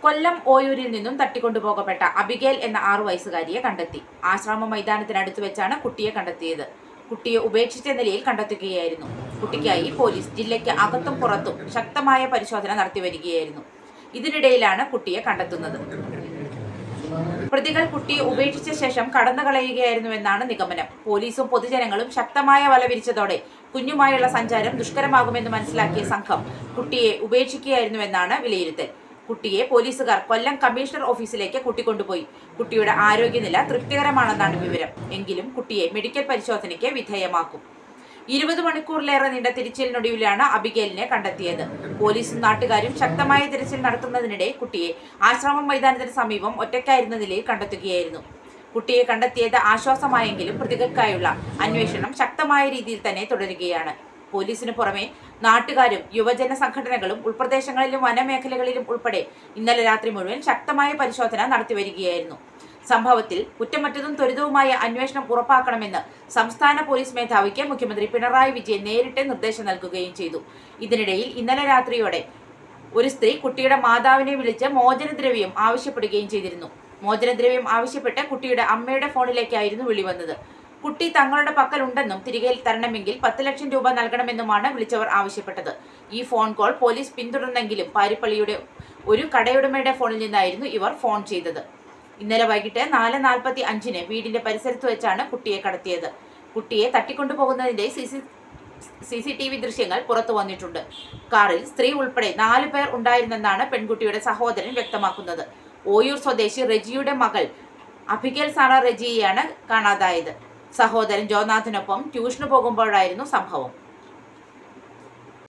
കൊല്ലം ഓയൂരിൽ നിന്നും തട്ടിക്കൊണ്ടുപോകപ്പെട്ട അബിഗേൽ എന്ന ആറു വയസ്സുകാരിയെ കണ്ടെത്തി ആശ്രമ മൈതാനത്തിനടുത്ത് വെച്ചാണ് കുട്ടിയെ കണ്ടെത്തിയത് കുട്ടിയെ ഉപേക്ഷിച്ച നിലയിൽ കണ്ടെത്തുകയായിരുന്നു കുട്ടിക്കായി പോലീസ് ജില്ലയ്ക്ക് അകത്തും പുറത്തും ശക്തമായ പരിശോധന നടത്തി വരികയായിരുന്നു ഇതിനിടയിലാണ് കുട്ടിയെ കണ്ടെത്തുന്നത് പ്രതികൾ കുട്ടിയെ ഉപേക്ഷിച്ച ശേഷം കടന്നു കളയുകയായിരുന്നുവെന്നാണ് നിഗമനം പോലീസും പൊതുജനങ്ങളും ശക്തമായ വല വിരിച്ചതോടെ കുഞ്ഞുമായുള്ള സഞ്ചാരം ദുഷ്കരമാകുമെന്ന് മനസ്സിലാക്കിയ സംഘം കുട്ടിയെ ഉപേക്ഷിക്കുകയായിരുന്നുവെന്നാണ് വിലയിരുത്തൽ കുട്ടിയെ പോലീസുകാർ കൊല്ലം കമ്മീഷണർ ഓഫീസിലേക്ക് കൂട്ടിക്കൊണ്ടുപോയി കുട്ടിയുടെ ആരോഗ്യനില തൃപ്തികരമാണെന്നാണ് വിവരം എങ്കിലും കുട്ടിയെ മെഡിക്കൽ പരിശോധനയ്ക്ക് വിധേയമാക്കും ഇരുപത് മണിക്കൂറിലേറെ നീണ്ട തിരച്ചിലിനൊടുവിലാണ് അബിഗേലിനെ കണ്ടെത്തിയത് പോലീസും നാട്ടുകാരും ശക്തമായ തിരച്ചിൽ നടത്തുന്നതിനിടെ കുട്ടിയെ ആശ്രമം മൈതാനത്തിന് സമീപം ഒറ്റയ്ക്കായിരുന്ന നിലയിൽ കണ്ടെത്തുകയായിരുന്നു കുട്ടിയെ കണ്ടെത്തിയത് ആശ്വാസമായെങ്കിലും പ്രതികൾക്കായുള്ള അന്വേഷണം ശക്തമായ രീതിയിൽ തന്നെ തുടരുകയാണ് പോലീസിന് പുറമെ നാട്ടുകാരും യുവജന സംഘടനകളും ഉൾപ്രദേശങ്ങളിലും വനമേഖലകളിലും ഉൾപ്പെടെ ഇന്നലെ രാത്രി മുഴുവൻ ശക്തമായ പരിശോധന നടത്തിവരികയായിരുന്നു സംഭവത്തിൽ കുറ്റമറ്റതും ത്വരിതവുമായ അന്വേഷണം ഉറപ്പാക്കണമെന്ന് സംസ്ഥാന പോലീസ് മേധാവിക്ക് മുഖ്യമന്ത്രി പിണറായി വിജയൻ നേരിട്ട് നിർദ്ദേശം നൽകുകയും ചെയ്തു ഇതിനിടയിൽ ഇന്നലെ രാത്രിയോടെ ഒരു സ്ത്രീ കുട്ടിയുടെ മാതാവിനെ വിളിച്ച് മോചനദ്രവ്യം ആവശ്യപ്പെടുകയും ചെയ്തിരുന്നു മോചനദ്രവ്യം ആവശ്യപ്പെട്ട് കുട്ടിയുടെ അമ്മയുടെ ഫോണിലേക്കായിരുന്നു വിളി വന്നത് കുട്ടി തങ്ങളുടെ പക്കൽ ഉണ്ടെന്നും തിരികെ തരണമെങ്കിൽ പത്ത് ലക്ഷം രൂപ നൽകണമെന്നുമാണ് വിളിച്ചവർ ആവശ്യപ്പെട്ടത് ഈ ഫോൺ കോൾ പോലീസ് പിന്തുടർന്നെങ്കിലും പാരിപ്പള്ളിയുടെ ഒരു കടയുടമയുടെ ഫോണിൽ നിന്നായിരുന്നു ഇവർ ഫോൺ ചെയ്തത് ഇന്നലെ വൈകിട്ട് നാല് നാൽപ്പത്തി അഞ്ചിന് വീടിന്റെ പരിസരത്ത് വെച്ചാണ് കുട്ടിയെ കടത്തിയത് കുട്ടിയെ തട്ടിക്കൊണ്ടുപോകുന്നതിന്റെ C C C C T V ദൃശ്യങ്ങൾ പുറത്തു വന്നിട്ടുണ്ട് കാറിൽ സ്ത്രീ ഉൾപ്പെടെ നാലു പേർ ഉണ്ടായിരുന്നെന്നാണ് പെൺകുട്ടിയുടെ സഹോദരൻ വ്യക്തമാക്കുന്നത് ഓയൂർ സ്വദേശി റെജിയുടെ മകൾ അഭികേൽ സാറ റെജിയെയാണ് കാണാതായത് സഹോദരൻ ജോനാഥിനൊപ്പം ട്യൂഷന് പോകുമ്പോഴായിരുന്നു സംഭവം